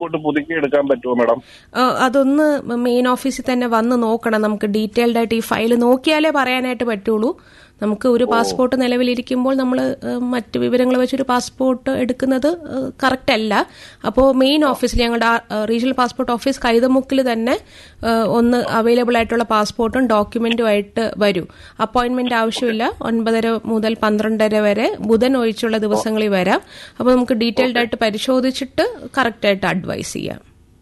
Passport പുതുക്കി എടുക്കാൻ പറ്റുമോ മാഡം ആ, അതൊന്ന് മെയിൻ ഓഫീസിൽ തന്നെ വന്ന് നോക്കണം നമുക്ക് ഡീറ്റെയിൽഡ് ആയിട്ട് ഈ ഫയൽ നോക്കിയാലേ പറയാനായിട്ട് പറ്റുള്ളൂ നമുക്ക് ഒരു പാസ്പോർട്ട് നിലവിലിരിക്കുമ്പോൾ നമ്മൾ മറ്റ് വിവരങ്ങൾ വെച്ചൊരു പാസ്പോർട്ട് എടുക്കുന്നത് കറക്റ്റ് അല്ല അപ്പോൾ മെയിൻ ഓഫീസിൽ ഞങ്ങളുടെ റീജിയണൽ പാസ്പോർട്ട് ഓഫീസ് കൈതമുക്കിൽ തന്നെ ആ, ഒന്ന് അവൈലബിൾ ആയിട്ടുള്ള പാസ്പോർട്ടും ഡോക്യുമെന്റുമായിട്ട് വരും അപ്പോയിന്റ്മെന്റ് ആവശ്യമില്ല ഒൻപതര മുതൽ പന്ത്രണ്ടര വരെ ബുധൻ ഒഴിച്ചുള്ള ദിവസങ്ങളിൽ വരാം അപ്പോൾ നമുക്ക് ഡീറ്റെയിൽഡ് ആയിട്ട് പരിശോധിച്ചിട്ട് കറക്റ്റ് ആയിട്ട് അഡ്വൈസ് ചെയ്യാം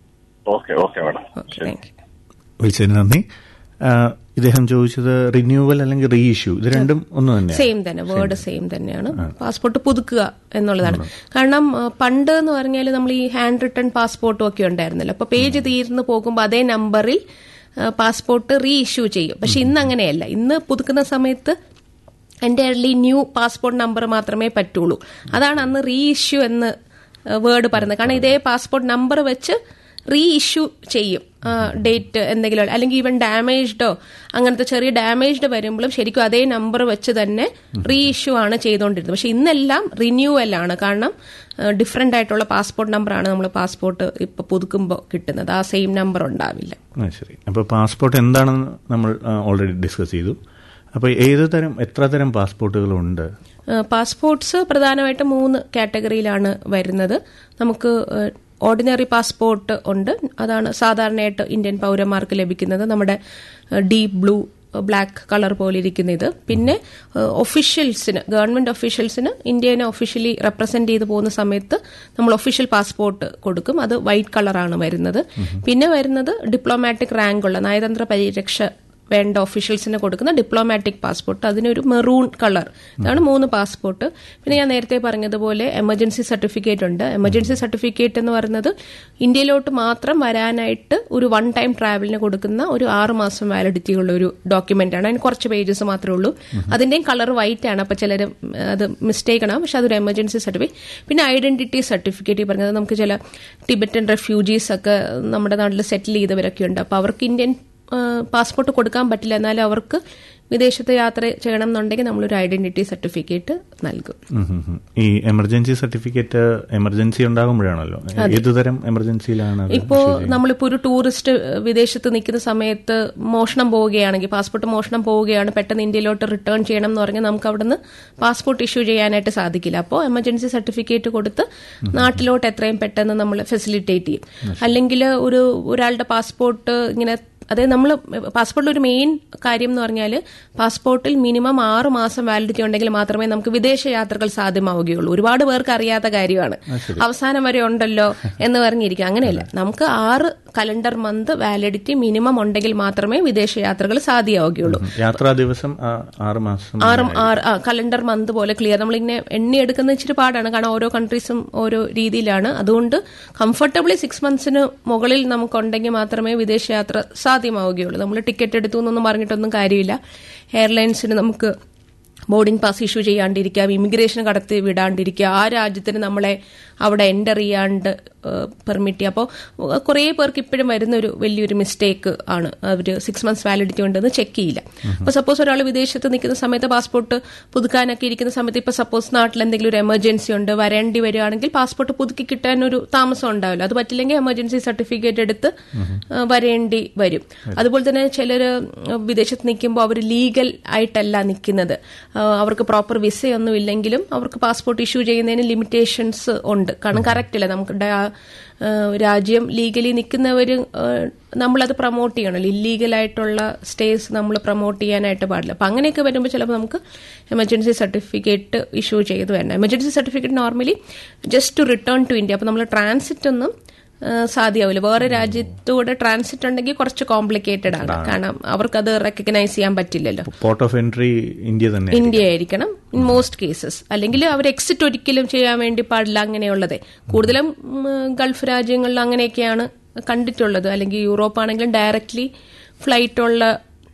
okay okay madam okay thank you വിളിച്ചതിന് നന്ദി ആ, ഇദ്ദേഹം ചോദിച്ചത് റിന്യൂവൽ അല്ലെങ്കിൽ റീ ഇഷ്യൂ ഇത് രണ്ടും ഒന്ന് തന്നെ സെയിം തന്നെ വേർഡ് സെയിം തന്നെയാണ് പാസ്പോർട്ട് പുതുക്കുക എന്നുള്ളതാണ് കാരണം ആ, പണ്ട് എന്ന് പറഞ്ഞാൽ നമ്മൾ ഈ ഹാൻഡ് റിട്ടൺ പാസ്പോർട്ടും ഒക്കെ ഉണ്ടായിരുന്നല്ലോ അപ്പൊ പേജ് തീർന്നു പോകുമ്പോൾ അതേ നമ്പറിൽ പാസ്പോർട്ട് റീ ഇഷ്യൂ ചെയ്യും പക്ഷെ ഇന്ന് അങ്ങനെയല്ല ഇന്ന് പുതുക്കുന്ന സമയത്ത് എൻ്റയർലി ന്യൂ പാസ്പോർട്ട് നമ്പർ മാത്രമേ പറ്റുള്ളൂ അതാണ് അന്ന് റീ ഇഷ്യൂ എന്ന് വേർഡ് പറയുന്നത് കാരണം ഇതേ പാസ്പോർട്ട് നമ്പർ വെച്ച് റീ ഇഷ്യൂ ചെയ്യും ഡേറ്റ് എന്തെങ്കിലും അല്ലെങ്കിൽ ഈവൻ ഡാമേജ്ഡോ അങ്ങനത്തെ ചെറിയ ഡാമേജ്ഡ് വരുമ്പോഴും ശരിക്കും അതേ നമ്പർ വെച്ച് തന്നെ റീ ഇഷ്യൂ ആണ് ചെയ്തുകൊണ്ടിരുന്നത് പക്ഷെ ഇന്നെല്ലാം റിന്യൂവൽ ആണ് കാരണം ഡിഫറെന്റ് ആയിട്ടുള്ള പാസ്പോർട്ട് നമ്പറാണ് നമ്മൾ പാസ്പോർട്ട് ഇപ്പൊ പുതുക്കുമ്പോൾ കിട്ടുന്നത് ആ സെയിം നമ്പർ ഉണ്ടാവില്ല ആ, ശരി അപ്പോൾ പാസ്പോർട്ട് എന്താണെന്ന് നമ്മൾ ഓൾറെഡി ഡിസ്കസ് ചെയ്തു അപ്പോൾ ഏത് തരം എത്ര തരം പാസ്പോർട്ടുകളുണ്ട് പാസ്പോർട്ട്സ് പ്രധാനമായിട്ടും മൂന്ന് കാറ്റഗറിയിലാണ് വരുന്നത് നമുക്ക് ഓർഡിനറി പാസ്പോർട്ട് ഉണ്ട് അതാണ് സാധാരണയായിട്ട് ഇന്ത്യൻ പൗരന്മാർക്ക് ലഭിക്കുന്നത് നമ്മുടെ ഡീപ് ബ്ലൂ ബ്ലാക്ക് കളർ പോലെ ഇരിക്കുന്ന ഇത് പിന്നെ ഒഫീഷ്യൽസിന് ഗവൺമെന്റ് ഒഫീഷ്യൽസിന് ഇന്ത്യനെ ഒഫീഷ്യലി റെപ്രസെന്റ് ചെയ്ത് പോകുന്ന സമയത്ത് നമ്മൾ ഒഫീഷ്യൽ പാസ്പോർട്ട് കൊടുക്കും അത് വൈറ്റ് കളറാണ് വരുന്നത് പിന്നെ വരുന്നത് ഡിപ്ലോമാറ്റിക് റാങ്ക് ഉള്ള നയതന്ത്ര പരിരക്ഷ വേണ്ട ഒഫീഷ്യൽസിന് കൊടുക്കുന്ന ഡിപ്ലോമാറ്റിക് പാസ്പോർട്ട് അതിനൊരു മെറൂൺ കളർ ഇതാണ് മൂന്ന് പാസ്പോർട്ട് പിന്നെ ഞാൻ നേരത്തെ പറഞ്ഞതുപോലെ എമർജൻസി സർട്ടിഫിക്കറ്റ് ഉണ്ട് എമർജൻസി സർട്ടിഫിക്കറ്റ് എന്ന് പറയുന്നത് ഇന്ത്യയിലോട്ട് മാത്രം വരാനായിട്ട് ഒരു വൺ ടൈം ട്രാവലിന് കൊടുക്കുന്ന ഒരു ആറ് മാസം വാലിഡിറ്റി ഉള്ള ഒരു ഡോക്യുമെന്റ് ആണ് അതിന് കുറച്ച് പേജസ് മാത്രമേ ഉള്ളൂ അതിന്റെയും കളർ വൈറ്റ് ആണ് അപ്പൊ ചിലർ അത് മിസ്റ്റേക്ക് ആണ് പക്ഷെ അതൊരു എമർജൻസി സർട്ടിഫിക്കറ്റ് പിന്നെ ഐഡന്റിറ്റി സർട്ടിഫിക്കറ്റ് ഈ പറഞ്ഞത് നമുക്ക് ചില ടിബറ്റൻ റെഫ്യൂജീസ് ഒക്കെ നമ്മുടെ നാട്ടിൽ സെറ്റിൽ ചെയ്തവരൊക്കെ ഉണ്ട് അപ്പൊ അവർക്ക് ഇന്ത്യൻ പാസ്പോർട്ട് കൊടുക്കാൻ പറ്റില്ല എന്നാലും അവർക്ക് വിദേശത്ത് യാത്ര ചെയ്യണം എന്നുണ്ടെങ്കിൽ നമ്മളൊരു ഐഡന്റിറ്റി സർട്ടിഫിക്കറ്റ് നൽകും ഉം, ഉം, ഉം. ഈ എമർജൻസി സർട്ടിഫിക്കറ്റ് എമർജൻസി ഉണ്ടാകുമ്പോഴാണല്ലോ ഏത് തരം എമർജൻസിയിലാണ് അത് ഇപ്പോ നമ്മളിപ്പോ ഒരു ടൂറിസ്റ്റ് വിദേശത്ത് നിൽക്കുന്ന സമയത്ത് മോഷണം പോവുകയാണെങ്കിൽ പാസ്പോർട്ട് മോഷണം പോവുകയാണ് പെട്ടെന്ന് ഇന്ത്യയിലോട്ട് റിട്ടേൺ ചെയ്യണം എന്ന് പറഞ്ഞാൽ നമുക്ക് അവിടുന്ന് പാസ്പോർട്ട് ഇഷ്യൂ ചെയ്യാനായിട്ട് സാധിക്കില്ല അപ്പോൾ എമർജൻസി സർട്ടിഫിക്കറ്റ് കൊടുത്ത് നാട്ടിലോട്ട് എത്രയും പെട്ടെന്ന് നമ്മൾ ഫെസിലിറ്റേറ്റ് ചെയ്യും അല്ലെങ്കിൽ ഒരു ഒരാളുടെ പാസ്പോർട്ട് ഇങ്ങനെ അതായത് നമ്മൾ പാസ്പോർട്ടിൽ ഒരു മെയിൻ കാര്യം എന്ന് പറഞ്ഞാൽ പാസ്പോർട്ടിൽ മിനിമം ആറ് മാസം വാലിഡിറ്റി ഉണ്ടെങ്കിൽ മാത്രമേ നമുക്ക് വിദേശ യാത്രകൾ സാധ്യമാവുകയുള്ളൂ ഒരുപാട് പേർക്ക് അറിയാത്ത കാര്യമാണ് അവസാനം വരെ ഉണ്ടല്ലോ എന്ന് പറഞ്ഞിരിക്കും അങ്ങനെയല്ല നമുക്ക് ആറ് കലണ്ടർ മന്ത് വാലിഡിറ്റി മിനിമം ഉണ്ടെങ്കിൽ മാത്രമേ വിദേശ യാത്രകൾ സാധ്യമാവുകയുള്ളൂ യാത്രാ ദിവസം ആ, ആറ് മാസം ആറും ആറ് ആ കലണ്ടർ മന്ത് പോലെ ക്ലിയർ നമ്മളിങ്ങനെ എണ്ണി എടുക്കുന്ന ഇച്ചിരി പാടാണ് കാരണം ഓരോ കൺട്രീസും ഓരോ രീതിയിലാണ് അതുകൊണ്ട് കംഫർട്ടബിളി സിക്സ് മന്ത്സിന് മുകളിൽ നമുക്കുണ്ടെങ്കിൽ മാത്രമേ വിദേശയാത്ര സാധ്യമാവുകയുള്ളൂ നമ്മൾ ടിക്കറ്റ് എടുത്തു എന്നൊന്നും പറഞ്ഞിട്ടൊന്നും കാര്യമില്ല എയർലൈൻസിന് നമുക്ക് ബോർഡിംഗ് പാസ് ഇഷ്യൂ ചെയ്യാണ്ടിരിക്കാം ഇമിഗ്രേഷൻ കടത്തി വിടാണ്ടിരിക്കുക ആ രാജ്യത്തിന് നമ്മളെ അവിടെ എൻ്റർ ചെയ്യാണ്ട് പെർമിറ്റ് ചെയ്യുക അപ്പോൾ കുറേ പേർക്ക് ഇപ്പോഴും വരുന്ന ഒരു വലിയൊരു മിസ്റ്റേക്ക് ആണ് അവർ സിക്സ് മന്ത്സ് വാലിഡിറ്റി ഉണ്ടെന്ന് ചെക്ക് ചെയ്യില്ല അപ്പോൾ സപ്പോസ് ഒരാൾ വിദേശത്ത് നിൽക്കുന്ന സമയത്ത് പാസ്പോർട്ട് പുതുക്കാനൊക്കെ ഇരിക്കുന്ന സമയത്ത് ഇപ്പോൾ സപ്പോസ് നാട്ടിൽ എന്തെങ്കിലും ഒരു എമർജൻസി ഉണ്ട് വരേണ്ടി വരികയാണെങ്കിൽ പാസ്പോർട്ട് പുതുക്കി കിട്ടാൻ ഒരു താമസം ഉണ്ടാവില്ല അത് പറ്റില്ലെങ്കിൽ എമർജൻസി സർട്ടിഫിക്കറ്റ് എടുത്ത് ആ, വരേണ്ടി വരും അതുപോലെ തന്നെ ചിലർ വിദേശത്ത് നിൽക്കുമ്പോൾ അവർ ലീഗൽ ആയിട്ടല്ല നിൽക്കുന്നത് ആ, അവർക്ക് പ്രോപ്പർ വിസയൊന്നും ഇല്ലെങ്കിലും അവർക്ക് പാസ്പോർട്ട് ഇഷ്യൂ ചെയ്യുന്നതിന് ലിമിറ്റേഷൻസ് ഉണ്ട് കാരണം കറക്റ്റ് അല്ല നമുക്ക് ഡ- ആ, രാജ്യം ലീഗലി നിൽക്കുന്നവർ നമ്മളത് പ്രൊമോട്ട് ചെയ്യണം ഇല്ലീഗൽ ആയിട്ടുള്ള സ്റ്റേസ് നമ്മൾ പ്രൊമോട്ട് ചെയ്യാനായിട്ട് പാടില്ല അപ്പം അങ്ങനെയൊക്കെ വരുമ്പോൾ ചിലപ്പോൾ നമുക്ക് എമർജൻസി സർട്ടിഫിക്കറ്റ് ഇഷ്യൂ ചെയ്ത് വേണം emergency certificate normally just to return to India അപ്പം നമ്മൾ ട്രാൻസിറ്റ് ഒന്നും ആ, സാധ്യമാവില്ല വേറെ രാജ്യത്തൂടെ ട്രാൻസിറ്റ് ഉണ്ടെങ്കിൽ കുറച്ച് കോംപ്ലിക്കേറ്റഡ് ആണ് കാരണം അവർക്കത് റെക്കഗ്നൈസ് ചെയ്യാൻ പറ്റില്ലല്ലോ പോർട്ട് ഓഫ് എൻട്രി ഇന്ത്യ തന്നെ ഇന്ത്യ ആയിരിക്കണം ഇൻ മോസ്റ്റ് കേസസ് അല്ലെങ്കിൽ അവർ എക്സിറ്റ് ഒരിക്കലും ചെയ്യാൻ വേണ്ടി പാടില്ല അങ്ങനെയുള്ളത് കൂടുതലും ഉം, ഗൾഫ് രാജ്യങ്ങളിൽ അങ്ങനെയൊക്കെയാണ് കണ്ടിട്ടുള്ളത് അല്ലെങ്കിൽ യൂറോപ്പ് ആണെങ്കിലും ഡയറക്ട്ലി ഫ്ലൈറ്റ് ഉള്ള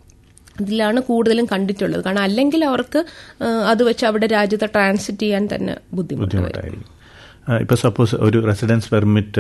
ഇതിലാണ് കൂടുതലും കണ്ടിട്ടുള്ളത് കാരണം അല്ലെങ്കിൽ അവർക്ക് ആ, അത് വെച്ച് അവിടെ രാജ്യത്ത് ട്രാൻസിറ്റ് ചെയ്യാൻ തന്നെ ബുദ്ധിമുട്ട് വരും ബുദ്ധിമുട്ടായിരിക്കും ആ, ഇപ്പൊ സപ്പോസ് ഒരു റെസിഡൻസ് പെർമിറ്റ്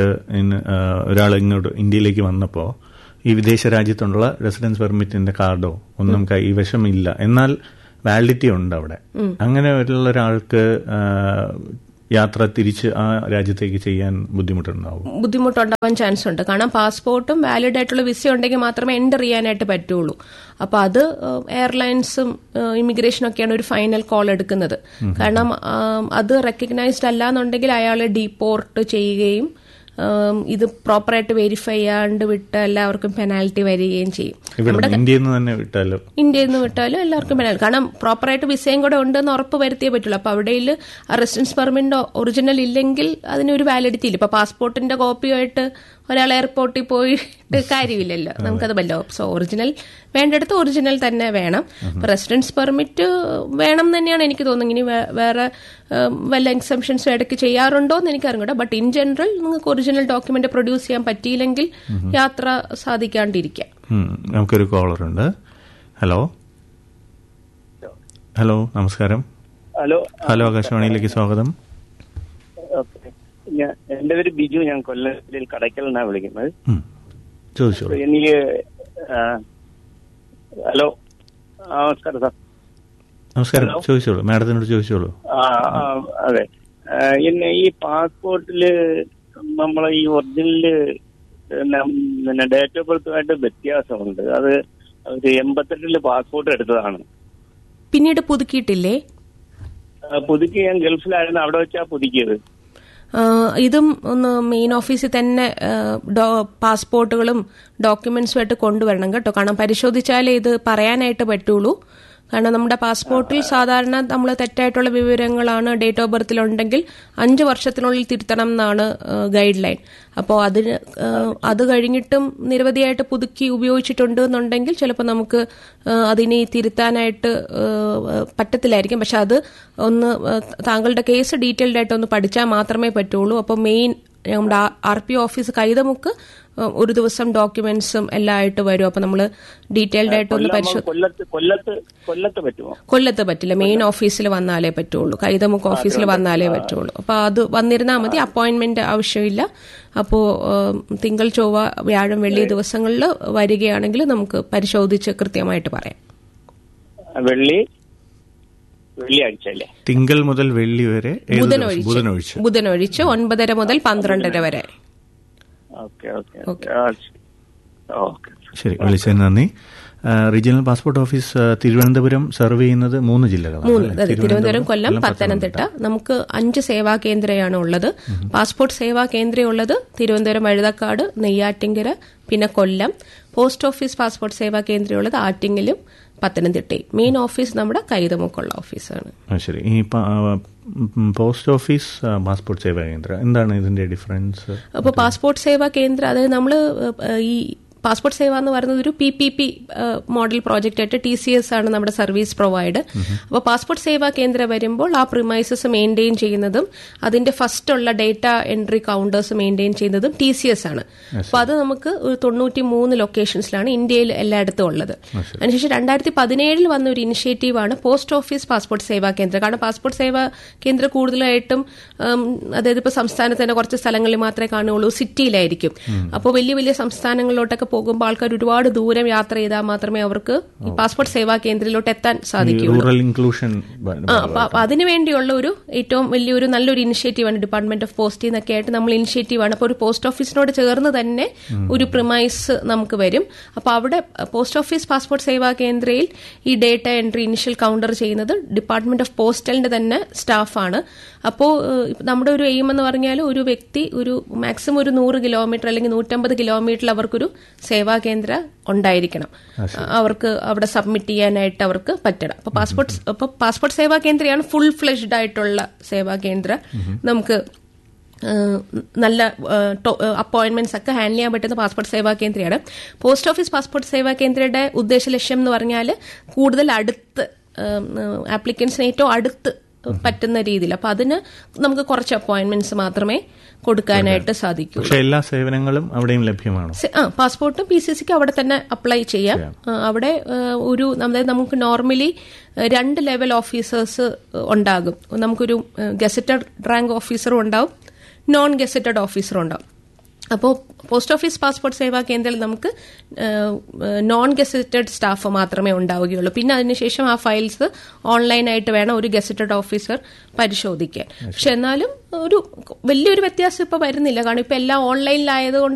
ഒരാൾ ഇങ്ങോട്ട് ഇന്ത്യയിലേക്ക് വന്നപ്പോൾ ഈ വിദേശ രാജ്യത്തുള്ള റെസിഡൻസ് പെർമിറ്റിന്റെ കാർഡോ ഒന്നും കൈവശം ഇല്ല എന്നാൽ വാലിഡിറ്റി ഉണ്ട് അവിടെ അങ്ങനെ ഉള്ള ഒരാൾക്ക് ആ, യാത്ര തിരിച്ച് ആ രാജ്യത്തേക്ക് ചെയ്യാൻ ബുദ്ധിമുട്ടുണ്ടാവും ബുദ്ധിമുട്ടുണ്ടാവാൻ ചാൻസ് ഉണ്ട് കാരണം പാസ്പോർട്ടും വാലിഡ് ആയിട്ടുള്ള വിസ ഉണ്ടെങ്കിൽ മാത്രമേ എൻ്റർ ചെയ്യാനായിട്ട് പറ്റുള്ളൂ അപ്പൊ അത് എയർലൈൻസും ഇമിഗ്രേഷനും ഒക്കെയാണ് ഒരു ഫൈനൽ കോൾ എടുക്കുന്നത് കാരണം ആ, അത് റെക്കഗ്നൈസ്ഡ് അല്ല എന്നുണ്ടെങ്കിൽ അയാളെ ഡീപോർട്ട് ചെയ്യുകയും ഉം, ഇത് പ്രോപ്പറായിട്ട് വെരിഫൈ ചെയ്യാണ്ട് വിട്ട് എല്ലാവർക്കും പെനാൽറ്റി വരികയും ചെയ്യും ഇവിടെ ഇന്ത്യയിൽ നിന്ന് തന്നെ വിട്ടാലോ ഇന്ത്യയിൽ നിന്ന് വിട്ടാലും എല്ലാവർക്കും പെനാൽറ്റി കാരണം പ്രോപ്പറായിട്ട് വിസയും കൂടെ ഉണ്ടെന്ന് ഉറപ്പ് വരുത്തിയേ പറ്റുള്ളൂ അപ്പൊ അവിടെ റെസിഡൻസ് പെർമിറ്റ് ഒറിജിനൽ ഇല്ലെങ്കിൽ അതിനൊരു വാലിഡിറ്റി ഇല്ല ഇപ്പൊ പാസ്പോർട്ടിന്റെ കോപ്പിയായിട്ട് ഒരാൾ എയർപോർട്ടിൽ പോയിട്ട് കാര്യമില്ലല്ലോ നമുക്കത് വല്ലോ സോ ഒറിജിനൽ വേണ്ടടുത്ത് ഒറിജിനൽ തന്നെ വേണം റെസിഡൻസ് പെർമിറ്റ് വേണം തന്നെയാണ് എനിക്ക് തോന്നുന്നത് ഇനി വേ- വേറെ ഉം, വല്ല എക്സംഷൻസും ഇടയ്ക്ക് ചെയ്യാറുണ്ടോ എന്ന് എനിക്ക് അറിഞ്ഞൂടാ ബട്ട് ഇൻ ജനറൽ നിങ്ങൾക്ക് ഒറിജിനൽ ഡോക്യുമെന്റ് പ്രൊഡ്യൂസ് ചെയ്യാൻ പറ്റിയില്ലെങ്കിൽ യാത്ര സാധിക്കാണ്ടിരിക്കാം ഉം, നമുക്കൊരു കോളർ ഉണ്ട് ഹലോ ഹലോ നമസ്കാരം ഹലോ ഹലോ ആകാശവാണിയിലേക്ക് സ്വാഗതം ഓക്കെ ഞാൻ എന്റെ പേര് ബിജു ഞാൻ കൊല്ലം ജില്ലയിൽ കടയ്ക്കൽ നിന്നാണ് വിളിക്കുന്നത് ഉം, ചോദിച്ചോളൂ എനിക്ക് ആ, ഹലോ ആ, നമസ്കാരം സാർ നമസ്കാരം ഹലോ. ചോദിച്ചോളൂ മാഡത്തിനോട് ചോദിച്ചോളൂ ആ, ആ, അതെ ആ, എന്നെ ഈ പാസ്പോർട്ടില് നമ്മളെ ഈ ഒറിജിനല് പിന്നെ ഡേറ്റ് ഓഫ് ബർത്തുമായിട്ട് വ്യത്യാസമുണ്ട് അത് ഒരു എൺപത്തെട്ടില് പാസ്പോർട്ട് എടുത്തതാണ് പിന്നീട് പുതുക്കിയിട്ടില്ലേ ആ, പുതുക്കി ഞാൻ ഗൾഫിലായിരുന്നു അവിടെ വെച്ചാ പുതുക്കിയത് ആ, ഇതും ഒന്ന് മെയിൻ ഓഫീസിൽ തന്നെ ആ, ഡോ- പാസ്പോർട്ടുകളും ഡോക്യുമെന്റ്സും ആയിട്ട് കൊണ്ടുവരണം കേട്ടോ കാരണം പരിശോധിച്ചാലേ ഇത് പറയാനായിട്ട് പറ്റുള്ളൂ കാരണം നമ്മുടെ പാസ്പോർട്ടിൽ സാധാരണ നമ്മൾ തെറ്റായിട്ടുള്ള വിവരങ്ങളാണ് ഡേറ്റ് ഓഫ് ബർത്തിൽ ഉണ്ടെങ്കിൽ അഞ്ച് വർഷത്തിനുള്ളിൽ തിരുത്തണം എന്നാണ് ഗൈഡ് ലൈൻ അപ്പോൾ അതിന് ആ, അത് കഴിഞ്ഞിട്ടും നിരവധിയായിട്ട് പുതുക്കി ഉപയോഗിച്ചിട്ടുണ്ട് എന്നുണ്ടെങ്കിൽ ചിലപ്പോൾ നമുക്ക് ആ, അതിനെ തിരുത്താനായിട്ട് ആ, പറ്റത്തില്ലായിരിക്കും പക്ഷെ അത് ഒന്ന് ആ, താങ്കളുടെ കേസ് ഡീറ്റെയിൽഡ് ആയിട്ട് ഒന്ന് പഠിച്ചാൽ മാത്രമേ പറ്റുള്ളൂ അപ്പോൾ മെയിൻ നമ്മുടെ ആർ പി ഓഫീസ് കൈതമുക്ക് ആ, ഒരു ദിവസം ഡോക്യുമെന്റ്സും എല്ലാം ആയിട്ട് വരും അപ്പോൾ നമ്മൾ ഡീറ്റെയിൽഡ് ആയിട്ട് ഒന്ന് കൊല്ലം പരിശോധി കൊല്ലത്ത് കൊല്ലത്ത് കൊല്ലത്ത് പറ്റുമോ കൊല്ലത്ത് പറ്റില്ല മെയിൻ ഓഫീസിൽ വന്നാലേ പറ്റുള്ളൂ കൈതമുക്ക് ഓഫീസിൽ വന്നാലേ പറ്റുള്ളൂ അപ്പൊ അത് വന്നിരുന്നാൽ മതി അപ്പോയിന്റ്മെന്റ് ആവശ്യമില്ല അപ്പോ ഏം, തിങ്കൾ ചൊവ്വ വ്യാഴം വെള്ളി ദിവസങ്ങളിൽ വരികയാണെങ്കിൽ നമുക്ക് പരിശോധിച്ച് കൃത്യമായിട്ട് പറയാം വെള്ളി വെള്ളിയാഴ്ച അല്ലേ തിങ്കൾ മുതൽ വെള്ളി വരെ ഏത് ദിവസം? ബുധനൊഴിച്ച് ബുധനൊഴിച്ച് ബുധനൊഴിച്ച് ഒൻപതര മുതൽ പന്ത്രണ്ടര വരെ ഓക്കെ ഓക്കെ ഓക്കെ. ഓക്കെ ശരി വിളിച്ചതിന് നന്ദി ആ, റീജിയണൽ പാസ്പോർട്ട് ഓഫീസ് ആ, തിരുവനന്തപുരം സെർവ് ചെയ്യുന്നത് മൂന്ന് ജില്ലകളാണ് മൂന്ന് അല്ലേ? അതെ തിരുവനന്തപുരം കൊല്ലം പത്തനംതിട്ട നമുക്ക് അഞ്ച് സേവാ കേന്ദ്രയാണ് ഉള്ളത് പാസ്പോർട്ട് സേവാ കേന്ദ്രം ഉള്ളത് തിരുവനന്തപുരം വഴുതക്കാട് നെയ്യാറ്റിങ്കര പിന്നെ Kollam post office passport Seva Kendra ഉള്ളത് ആറ്റിങ്ങലും പത്തനംതിട്ടയും മെയിൻ ഓഫീസ് നമ്മുടെ കൈതമുക്കുള്ള ഓഫീസാണ് ആ, ശരി ഈ പ- ആ, ഉം, പോസ്റ്റ് ഓഫീസ് ആ, പാസ്പോർട്ട് സേവാ കേന്ദ്രം എന്താണ് ഇതിന്റെ ഡിഫറൻസ് അപ്പോൾ പാസ്പോർട്ട് സേവാ കേന്ദ്രം അതായത് നമ്മൾ ഈ പാസ്പോർട്ട് സേവ എന്ന് പറയുന്നത് ഒരു P P P model project ആയിട്ട് ടി സി എസ് ആണ് നമ്മുടെ സർവീസ് പ്രൊവൈഡ് അപ്പോൾ പാസ്പോർട്ട് സേവാ കേന്ദ്രം വരുമ്പോൾ ആ പ്രിമൈസസ് മെയിൻറ്റെയിൻ ചെയ്യുന്നതും അതിന്റെ ഫസ്റ്റ് ഉള്ള ഡേറ്റ എൻട്രി കൗണ്ടേഴ്സ് മെയിൻറ്റെയിൻ ചെയ്യുന്നതും ടി സി എസ് ആണ് അപ്പോൾ അത് നമുക്ക് ഒരു തൊണ്ണൂറ്റി മൂന്ന് ലൊക്കേഷൻസിലാണ് ഇന്ത്യയിൽ എല്ലായിടത്തും ഉള്ളത് അതിനുശേഷം രണ്ടായിരത്തി പതിനേഴിൽ വന്ന ഒരു ഇനിഷ്യേറ്റീവാണ് post office passport Seva Kendra കാരണം പാസ്പോർട്ട് സേവാ കേന്ദ്രം കൂടുതലായിട്ടും ഉം, അതായത് ഇപ്പോൾ സംസ്ഥാനത്ത് തന്നെ കുറച്ച് സ്ഥലങ്ങളിൽ മാത്രമേ കാണുകയുള്ളൂ സിറ്റിയിലായിരിക്കും അപ്പോൾ വലിയ വലിയ സംസ്ഥാനങ്ങളിലോട്ടൊക്കെ പോകുമ്പോൾ ആൾക്കാർ ഒരുപാട് ദൂരം യാത്ര ചെയ്താൽ മാത്രമേ അവർക്ക് ഈ പാസ്പോർട്ട് സേവാ കേന്ദ്രത്തിലോട്ട് എത്താൻ സാധിക്കുകയുള്ളൂ റൂറൽ ഇൻക്ലൂഷൻ ആ അപ്പൊ അപ്പൊ അതിനു വേണ്ടിയുള്ള ഒരു ഏറ്റവും വലിയൊരു നല്ലൊരു ഇനിഷ്യേറ്റീവാണ് ഡിപ്പാർട്ട്മെന്റ് ഓഫ് പോസ്റ്റ് എന്നൊക്കെ ആയിട്ട് നമ്മൾ ഇനിഷ്യേറ്റീവാണ് അപ്പോൾ ഒരു പോസ്റ്റ് ഓഫീസിനോട് ചേർന്ന് തന്നെ ഒരു പ്രിമൈസ് നമുക്ക് വരും അപ്പോൾ അവിടെ പോസ്റ്റ് ഓഫീസ് പാസ്പോർട്ട് സേവാ കേന്ദ്രയിൽ ഈ ഡേറ്റ എൻട്രി ഇനിഷ്യൽ കൗണ്ടർ ചെയ്യുന്നത് ഡിപ്പാർട്ട്മെന്റ് ഓഫ് പോസ്റ്റലിന്റെ തന്നെ സ്റ്റാഫാണ് അപ്പോൾ നമ്മുടെ ഒരു എയിം എന്ന് പറഞ്ഞാൽ ഒരു വ്യക്തി ഒരു മാക്സിമം ഒരു നൂറ് കിലോമീറ്റർ അല്ലെങ്കിൽ നൂറ്റമ്പത് കിലോമീറ്ററിൽ അവർക്കൊരു സേവാ കേന്ദ്ര ഉണ്ടായിരിക്കണം അവർക്ക് അവിടെ സബ്മിറ്റ് ചെയ്യാനായിട്ട് അവർക്ക് പറ്റണം അപ്പൊ പാസ്പോർട്ട് അപ്പൊ പാസ്പോർട്ട് സേവാ കേന്ദ്രയാണ് ഫുൾ ഫ്ലെഷ്ഡ് ആയിട്ടുള്ള സേവാ കേന്ദ്ര നമുക്ക് ഏഹ്, നല്ല അപ്പോയിന്റ്മെന്റ്സ് ഒക്കെ ഹാൻഡിൽ ചെയ്യാൻ പറ്റുന്ന പാസ്പോർട്ട് സേവാ കേന്ദ്രയാണ് പോസ്റ്റ് ഓഫീസ് പാസ്പോർട്ട് സേവാ കേന്ദ്രയുടെ ഉദ്ദേശ ലക്ഷ്യം എന്ന് പറഞ്ഞാൽ കൂടുതൽ അടുത്ത് ആപ്ലിക്കൻസിന് ഏറ്റവും അടുത്ത് പറ്റുന്ന രീതിയിൽ അപ്പൊ അതിന് നമുക്ക് കുറച്ച് അപ്പോയിന്റ്മെന്റ്സ് മാത്രമേ കൊടുക്കാനായിട്ട് സാധിക്കൂ പക്ഷെ എല്ലാ സേവനങ്ങളും അവിടെയും ലഭ്യമാണോ സെ- ആ പാസ്പോർട്ടും പി സി സിക്ക് അവിടെ തന്നെ അപ്ലൈ ചെയ്യാം ആ, അവിടെ ആ, ഒരു അതായത് നമുക്ക് നോർമലി രണ്ട് ലെവൽ ഓഫീസേഴ്സ് ഉണ്ടാകും നമുക്കൊരു ഗസറ്റഡ് റാങ്ക് ഓഫീസറും ഉണ്ടാവും നോൺ ഗസറ്റഡ് ഓഫീസറും ഉണ്ടാവും അപ്പോൾ പോസ്റ്റ് ഓഫീസ് പാസ്പോർട്ട് സേവാ കേന്ദ്രത്തിൽ നമുക്ക് നോൺ ഗസറ്റഡ് സ്റ്റാഫ് മാത്രമേ ഉണ്ടാവുകയുള്ളൂ പിന്നെ അതിനുശേഷം ആ ഫയൽസ് ഓൺലൈനായിട്ട് വേണം ഒരു ഗസറ്റഡ് ഓഫീസർ പരിശോധിക്കാൻ പക്ഷെ എന്നാലും ഒരു വലിയൊരു വ്യത്യാസം ഇപ്പൊ വരുന്നില്ല കാരണം ഇപ്പൊ എല്ലാം ഓൺലൈനിലായതുകൊണ്ട്